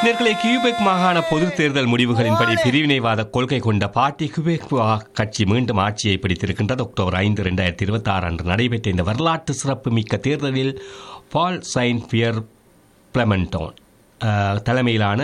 நேர்களே கியூபெக் மாகாண பொதுத் தேர்தல் முடிவுகளின்படி பிரிவினைவாத கொள்கை கொண்ட பார்ட்டி கியூபெக் வா- கட்சி மீண்டும் ஆட்சியை பிடித்திருக்கின்றது அக்டோபர் ஐந்து இரண்டாயிரத்தி இருபத்தி ஆறு அன்று நடைபெற்ற இந்த வரலாற்று சிறப்பு மிக்க தேர்தலில் பால் சைன் பியர் பிளமெண்டோன் அஹ், தலைமையிலான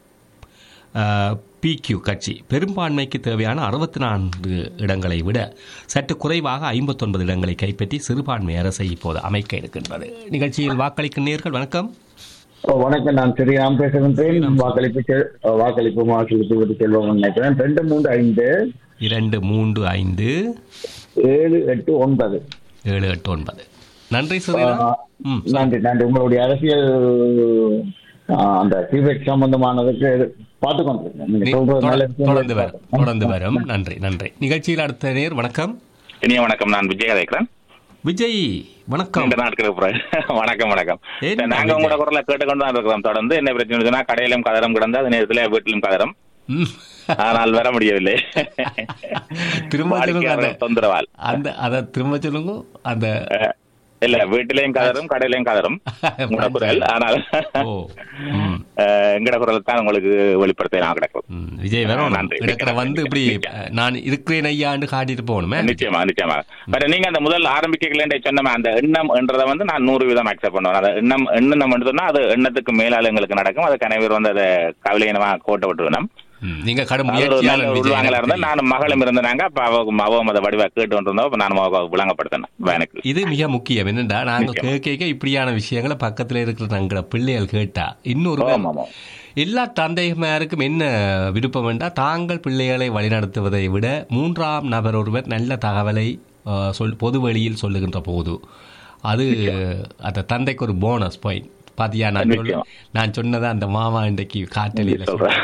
பிக்யூ கட்சி பெரும்பான்மைக்கு தேவையான அறுபத்தி நான்கு இடங்களை விட சற்று குறைவாக ஐம்பத்தொன்பது இடங்களை கைப்பற்றி சிறுபான்மை அரசை இப்போது அமைக்க இருக்கின்றது நிகழ்ச்சியில் வாக்களிக்கும் நேர்கள் வணக்கம் ஓ, வணக்கம் நான் ஸ்ரீராம் பேசுகின்றேன் வாக்களிப்பு செல்- வாக்களிப்பு வாக்களிப்பு பற்றி செல்வம் நினைக்கிறேன் ரெண்டு மூன்று ஐந்து இரண்டு மூன்று ஐந்து ஏழு எட்டு ஒன்பது ஏழு எட்டு ஒன்பது நன்றி சுரேரா ம் நன்றி நன்றி உங்களுடைய அரசியல் ஆ, அந்த டிபெட் சம்பந்தமானதுக்கு பார்த்து கொண்டிருக்கேன் நீங்க நீ சொல்றது நல்ல தொட- விஷயங்கள் தொடர்ந்து வரும் தொடர்ந்து வரும் நன்றி நன்றி நிகழ்ச்சியில் அடுத்த நேர் வணக்கம் இனிய வணக்கம் நான் விஜய் கதைக்கிறேன் விஜய் வணக்கம் நீண்ட நாட்களுக்கு அப்புறம் வணக்கம் வணக்கம் என்ன நாங்க விஜய்? உங்களோட குரலை கேட்டுக்கொண்டு தான் இருக்கிறோம் தொடர்ந்து என்ன பிரச்சனை சொன்னா கடையிலும் கதறம் கிடந்து அது நேரத்தில் வீட்டிலும் கதறம் ம். ஆனால் வர முடியவில்லை திரும்ப சொல்லுங்க அந்த வாடிக்கையாளர் தொந்தரவால் அந்த அதை திரும்ப சொல்லுங்க அந்த அஹ், இல்ல வீட்டிலையும் கதரும் கடையிலையும் கதரும் உங்களோட குரல் ஆனால் ஓ ம். அஹ், எங்கட குரல் தான் உங்களுக்கு வெளிப்படுத்த நான் கிடக்கும் ம். விஜய் வரும் நன்றி. இடக்கிற வந்து இப்படி அஹ், நான் இருக்கிறேன் ஐயாண்டு காட்டிட்டு போகணுமே நிச்சயமா நிச்சயமா பட் நீங்க அந்த முதல் ஆரம்பிக்கல சொன்ன அந்த எண்ணம் என்றதை வந்து நான் நூறு வீதம் அக்செப்ட் பண்ணுவேன் அந்த எண்ணம் எண்ணம் சொன்னா அது எண்ணத்துக்கு மேலால எங்களுக்கு நடக்கும் அது கனவர் வந்து அதை கவலையினமா கோட்டை விட்டுருணும் ம். நீங்க கடும் அது ஒரு நல்ல முயற்சியாளர் விஜய் உள்வாங்கல இருந்தா எனக்கு நானும் மகளும் இருந்தாங்க அப்ப அவங்க அவவும் அதை வடிவா கேட்டு இருந்தோம் அப்ப நானும் அவ விளங்கப்படுத்தினேன் எனக்கு இது மிக முக்கியம் என்னடா நாங்க நிச்சயமா. கேட்க கேட்க இப்படியான விஷயங்களை பக்கத்துல இருக்கிற தங்கள பிள்ளைகள் கேட்டா இன்னொரு ஆமா, ஆமா. எல்லா தந்தைமாருக்கும் என்ன விருப்பம் என்றால் தாங்கள் பிள்ளைகளை வழிநடத்துவதை விட மூன்றாம் நபர் ஒருவர் நல்ல தகவலை அஹ், சொல் பொது வழியில் சொல்லுகின்ற போது அது அந்த தந்தைக்கு ஒரு போனஸ் பாயிண்ட் பாத்தியா நான் சொல்ல நிச்சயம். நான் சொன்னதை அந்த மாமா இன்றைக்கு காட்டலியில் சொல்றேன்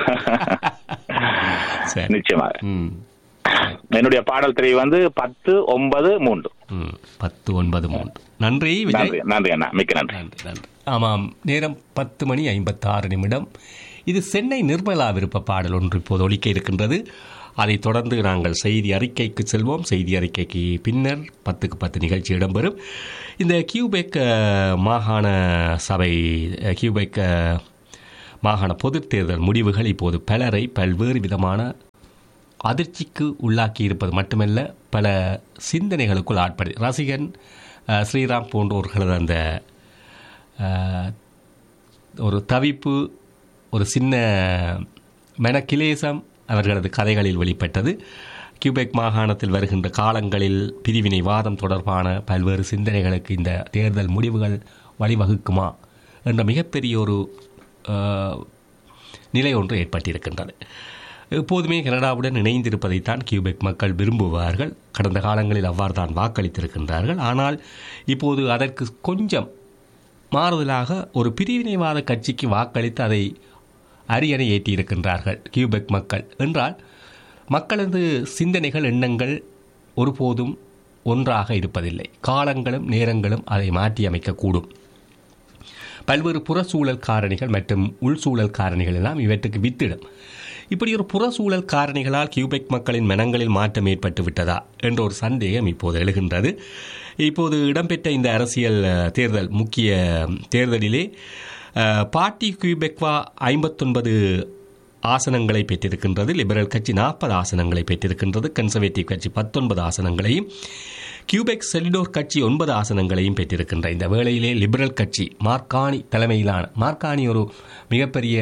சரி நிச்சயமாக ம் என்னுடைய பாடல் திரை வந்து பத்து ஒன்பது மூன்று ம் பத்து ஒன்பது மூன்று நன்றி விஜய் நன்றி நன்றி அண்ணா மிக்க நன்றி நன்றி நன்றி ஆமாம் நேரம் பத்து மணி ஐம்பத்தாறு நிமிடம் இது சென்னை நிர்மலா விருப்ப பாடல் ஒன்று இப்போது ஒலிக்க இருக்கின்றது அதைத் தொடர்ந்து நாங்கள் செய்தி அறிக்கைக்கு செல்வோம் செய்தி அறிக்கைக்கு பின்னர் பத்துக்கு பத்து நிகழ்ச்சி இடம்பெறும் இந்த கியூபெக் அஹ், மாகாண சபை அஹ், கியூபெக் அஹ், மாகாண பொதுத் தேர்தல் முடிவுகள் இப்போது பலரை பல்வேறு விதமான அதிர்ச்சிக்கு உள்ளாக்கி இருப்பது மட்டுமல்ல பல சிந்தனைகளுக்குள் ஆட்படு ரசிகன் அஹ், ஸ்ரீராம் போன்றோர்களது அந்த அஹ், ஒரு தவிப்பு ஒரு சின்ன மெனக்கிலேசம் அவர்களது கதைகளில் வெளிப்பட்டது கியூபெக் மாகாணத்தில் வருகின்ற காலங்களில் பிரிவினைவாதம் தொடர்பான பல்வேறு சிந்தனைகளுக்கு இந்த தேர்தல் முடிவுகள் வழிவகுக்குமா என்ற மிகப்பெரிய ஒரு அஹ், நிலை ஒன்று ஏற்பட்டிருக்கின்றது எப்போதுமே கனடாவுடன் இணைந்திருப்பதைத்தான் கியூபெக் மக்கள் விரும்புவார்கள் கடந்த காலங்களில் அவ்வாறு தான் வாக்களித்திருக்கின்றார்கள் ஆனால் இப்போது அதற்கு கொஞ்சம் மாறுதலாக ஒரு பிரிவினைவாத கட்சிக்கு வாக்களித்து அதை அரியணை ஏற்றியிருக்கின்றார்கள் கியூபெக் மக்கள் என்றால் மக்களது சிந்தனைகள் எண்ணங்கள் ஒருபோதும் ஒன்றாக இருப்பதில்லை காலங்களும் நேரங்களும் அதை மாற்றியமைக்கக்கூடும் பல்வேறு புறச்சூழல் காரணிகள் மற்றும் உள்சூழல் காரணிகள் எல்லாம் இவற்றுக்கு வித்திடும் இப்படி ஒரு புறச்சூழல் காரணிகளால் கியூபெக் மக்களின் மனங்களில் மாற்றம் ஏற்பட்டு விட்டதா என்ற ஒரு சந்தேகம் இப்போது எழுகின்றது இப்போது இடம்பெற்ற இந்த அரசியல் அஹ், தேர்தல் முக்கிய தேர்தலிலே அஹ், பார்ட்டி கியூபெக்வா ஐம்பத்தொன்பது ஆசனங்களை பெற்றிருக்கின்றது லிபரல் கட்சி நாற்பது ஆசனங்களை பெற்றிருக்கின்றது கன்சர்வேட்டிவ் கட்சி பத்தொன்பது ஆசனங்களையும் கியூபெக் செலிடோர் கட்சி ஒன்பது ஆசனங்களையும் பெற்றிருக்கின்ற இந்த வேளையிலே லிபரல் கட்சி மார்கானி தலைமையிலான மார்கானி ஒரு மிகப்பெரிய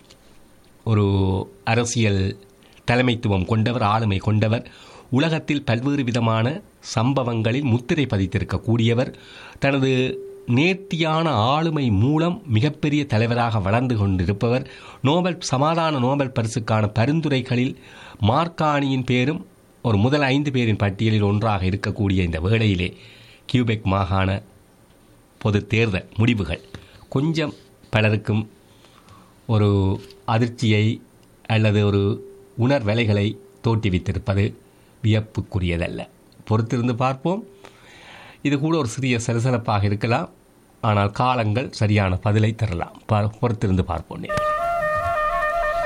ஒரு அரசியல் தலைமைத்துவம் கொண்டவர் ஆளுமை கொண்டவர் உலகத்தில் பல்வேறு விதமான சம்பவங்களில் முத்திரை பதித்திருக்கக்கூடியவர் தனது நேர்த்தியான ஆளுமை மூலம் மிகப்பெரிய தலைவராக வளர்ந்து கொண்டிருப்பவர் நோபல் சமாதான நோபல் பரிசுக்கான பரிந்துரைகளில் மார்கானியின் பேரும் ஒரு முதல் ஐந்து பேரின் பட்டியலில் ஒன்றாக இருக்கக்கூடிய இந்த வேளையிலே கியூபெக் மாகாண பொது தேர்தல் முடிவுகள் கொஞ்சம் பலருக்கும் ஒரு அதிர்ச்சியை அல்லது ஒரு உணர்வலைகளை தோற்றுவித்திருப்பது வியப்புக்குரியதல்ல பொறுத்திருந்து பார்ப்போம் இது கூட ஒரு சிறிய சலசலப்பாக இருக்கலாம் ஆனால் காலங்கள் சரியான பதிலை தரலாம் பா- பொறுத்திருந்து பார்ப்போம் நேயர்களே.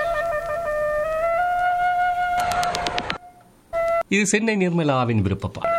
இது சென்னை நிர்மலாவின் விருப்பப்பாடு